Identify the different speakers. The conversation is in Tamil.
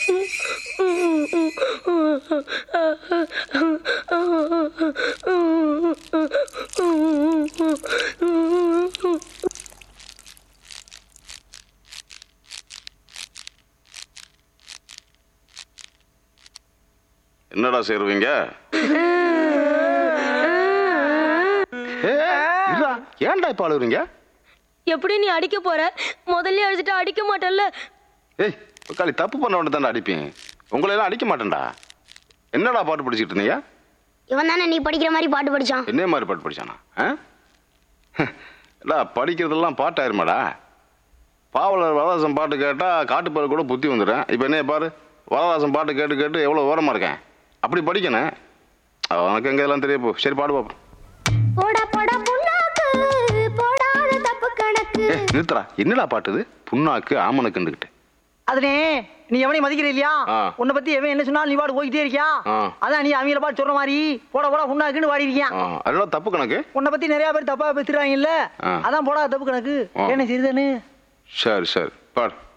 Speaker 1: என்னடா சேருவீங்க ஏன்டா இப்ப அழுகுறீங்க
Speaker 2: எப்படி நீ அடிக்க போற முதல்ல அடிச்சுட்டு அடிக்க மாட்டல்ல
Speaker 1: ஏய் உக்காளி தப்பு பண்ண உடனே தானே அடிப்பேன் உங்களை எல்லாம் அடிக்க மாட்டேன்டா என்னடா பாட்டு படிச்சுட்டு இருந்தீங்க
Speaker 3: இவன் தானே நீ படிக்கிற மாதிரி பாட்டு படிச்சான்
Speaker 1: என்ன மாதிரி பாட்டு படிச்சானா ஆ? டா படிக்கிறதெல்லாம் பாட்டாயிருமாடா பாவலர் வரதாசன் பாட்டு கேட்டா காட்டுப்பாரு கூட புத்தி வந்துடும் இப்போ என்ன பாரு வரதாசன் பாட்டு கேட்டு கேட்டு எவ்வளோ ஓரமாக இருக்கேன் அப்படி படிக்கணும் உனக்கு எங்க எல்லாம் தெரிய போ சரி பாடு பாப்போம்
Speaker 3: போடா போடா புண்ணாக்கு போடாத தப்பு கணக்கு
Speaker 1: ஏ நிறுத்துறா என்னடா பாட்டுது புண்ணாக்கு ஆமனுக்குண்டுக்கிட்டு
Speaker 4: அதுனே நீ எவனையும் மதிக்கிற இல்லையா
Speaker 1: ஆ.
Speaker 4: உன்னை பத்தி எவன் என்ன சொன்னாலும் நீ பாடு போய்கிட்டே இருக்கியா
Speaker 1: ஆ.
Speaker 4: அதான் நீ அவங்கள பாட்டு சொல்ற மாதிரி போட போடா புண்ணாக்குன்னு பாடி இருக்கியான்
Speaker 1: ஆ அதெல்லாம் தப்பு கணக்கு
Speaker 4: உன்னை பத்தி நிறைய பேர் தப்பா பேசுறாங்க இல்ல
Speaker 1: ஆ.
Speaker 4: அதான் போடா தப்பு கணக்கு
Speaker 1: ஆ.
Speaker 4: என்ன சிறிதனு
Speaker 1: சரி சரி பாடு